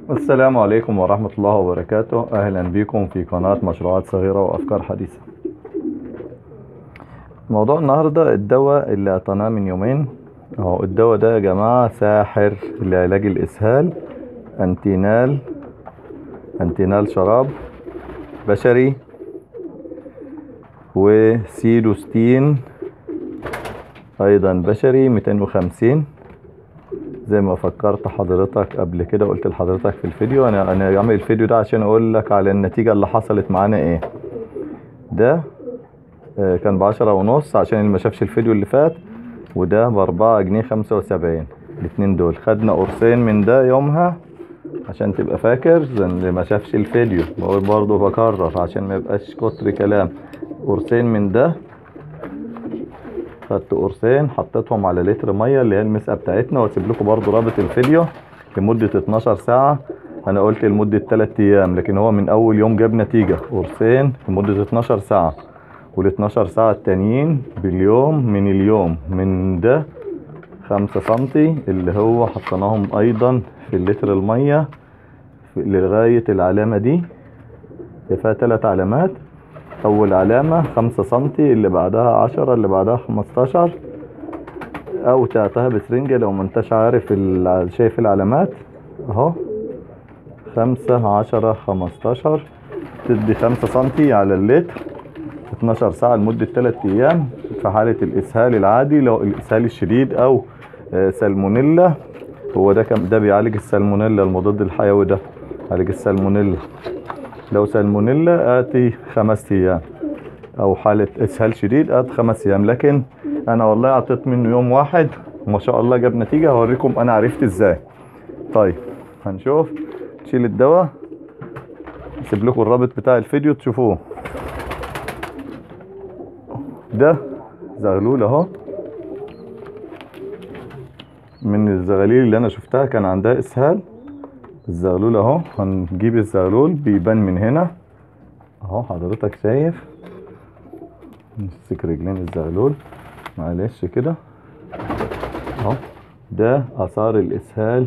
السلام عليكم ورحمة الله وبركاته أهلا بكم في قناة مشروعات صغيرة وأفكار حديثة موضوع النهاردة الدواء اللي اعطيناه من يومين اهو الدواء ده يا جماعة ساحر لعلاج الإسهال أنتينال أنتينال شراب بشري وسيدوستين أيضا بشري 250 زي ما فكرت حضرتك قبل كده قلت لحضرتك في الفيديو انا انا عامل الفيديو ده عشان اقول لك على النتيجة اللي حصلت معانا ايه ده آه، كان بعشرة ونص عشان اللي ما شافش الفيديو اللي فات وده باربعة جنيه خمسة وسبعين الاتنين دول خدنا قرصين من ده يومها عشان تبقى فاكر زي اللي ما شافش الفيديو بقول برضه بكرر عشان ما يبقاش كتر كلام قرصين من ده خدت قرصين حطيتهم على لتر ميه اللي هي المسقه بتاعتنا واسيب لكم برضو رابط الفيديو لمده 12 ساعه انا قلت لمده 3 ايام لكن هو من اول يوم جاب نتيجه قرصين لمده 12 ساعه وال 12 ساعه التانيين باليوم من اليوم من ده 5 سنتي اللي هو حطيناهم ايضا في اللتر الميه في- لغايه العلامه دي هي فيها ثلاث علامات اول علامة خمسة سنتي اللي بعدها عشرة اللي بعدها خمستاشر او تعطيها بسرنجة لو ما انتش عارف ال- شايف العلامات اهو خمسة عشرة خمستاشر تدي خمسة سنتي على اللتر 12 ساعة لمدة 3 ايام في حالة الاسهال العادي لو الاسهال الشديد او آه، سالمونيلا هو ده كم ده بيعالج السالمونيلا المضاد الحيوي ده عالج السالمونيلا لو سالمونيلا اتي خمس ايام او حالة اسهال شديد ات خمس ايام لكن انا والله اعطيت منه يوم واحد وما شاء الله جاب نتيجة هوريكم انا عرفت ازاي طيب هنشوف نشيل الدواء اسيب لكم الرابط بتاع الفيديو تشوفوه ده زغلول اهو من الزغاليل اللي انا شفتها كان عندها اسهال الزغلول اهو هنجيب الزغلول بيبان من هنا اهو حضرتك شايف نمسك رجلين الزغلول معلش كده اهو ده اثار الاسهال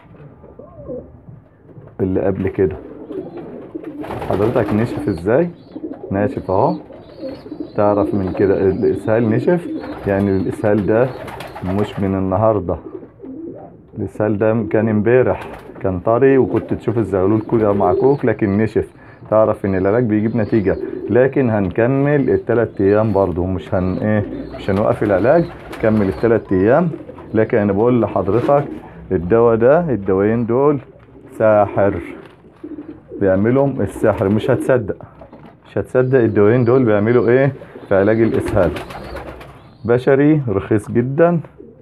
اللي قبل كده حضرتك نشف ازاي ناشف اهو تعرف من كده الاسهال نشف يعني الاسهال ده مش من النهارده الاسهال ده كان امبارح كان طري وكنت تشوف الزغلول كده معكوك لكن نشف تعرف ان العلاج بيجيب نتيجة لكن هنكمل الثلاث ايام برضو مش هن ايه مش هنوقف العلاج كمل الثلاث ايام لكن انا بقول لحضرتك الدواء ده الدوايين دول ساحر بيعملهم السحر مش هتصدق مش هتصدق الدوايين دول بيعملوا ايه في علاج الاسهال بشري رخيص جدا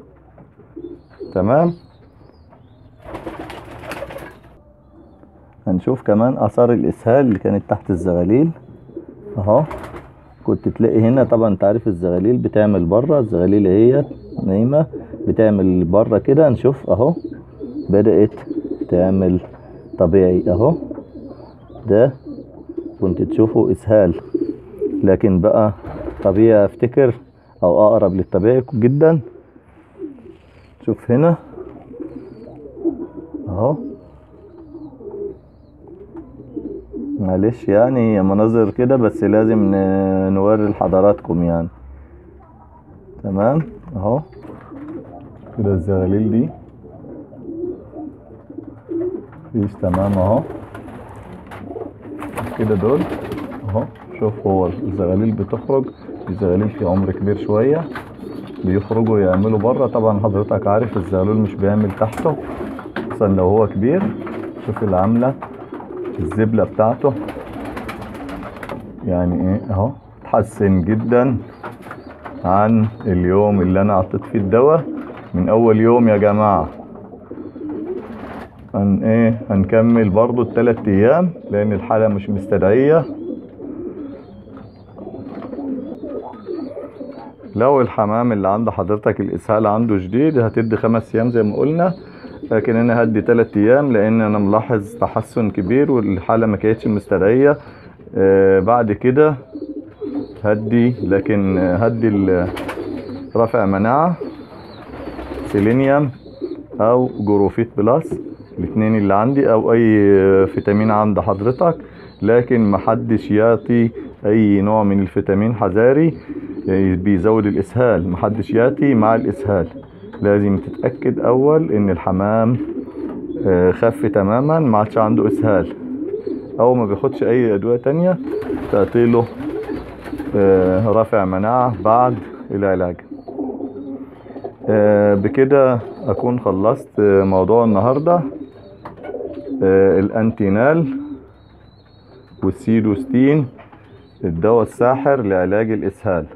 تمام هنشوف كمان اثار الاسهال اللي كانت تحت الزغاليل اهو كنت تلاقي هنا طبعا انت عارف الزغاليل بتعمل بره الزغاليل اهي نايمه بتعمل بره كده نشوف اهو بدات تعمل طبيعي اهو ده كنت تشوفه اسهال لكن بقى طبيعي افتكر او اقرب للطبيعي جدا شوف هنا اهو معلش يعني مناظر كده بس لازم ن- نوري لحضراتكم يعني تمام اهو كده الزغاليل دي فيش تمام اهو كده دول اهو شوف هو الزغاليل بتخرج الزغاليل في عمر كبير شوية بيخرجوا يعملوا بره طبعا حضرتك عارف الزغلول مش بيعمل تحته خصوصا لو هو كبير شوف العاملة الزبلة بتاعته يعني ايه اهو اتحسن جدا عن اليوم اللي انا عطيت فيه الدواء من اول يوم يا جماعة هن ايه هنكمل برضو التلات ايام لان الحالة مش مستدعية لو الحمام اللي عند حضرتك الاسهال عنده شديد هتدي خمس ايام زي ما قلنا لكن انا هدي تلات ايام لان انا ملاحظ تحسن كبير والحالة ما كانتش مستدعية آه بعد كده هدي لكن هدي ال- رافع مناعة سيلينيوم او جروفيت بلس الاتنين اللي عندي او اي فيتامين عند حضرتك لكن محدش يعطي اي نوع من الفيتامين حذاري بيزود الاسهال محدش يعطي مع الاسهال لازم تتأكد اول ان الحمام آه، خف تماما ما عادش عنده اسهال او ما بياخدش اي ادوية تانية تعطيله آه، رافع مناعة بعد العلاج آه، بكده اكون خلصت آه، موضوع النهاردة آه، الانتينال والسيدوستين الدواء الساحر لعلاج الاسهال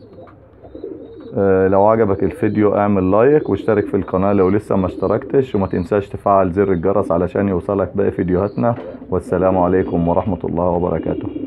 آه، لو عجبك الفيديو اعمل لايك واشترك في القناة لو لسه ما اشتركتش وما تنساش تفعل زر الجرس علشان يوصلك باقي فيديوهاتنا والسلام عليكم ورحمة الله وبركاته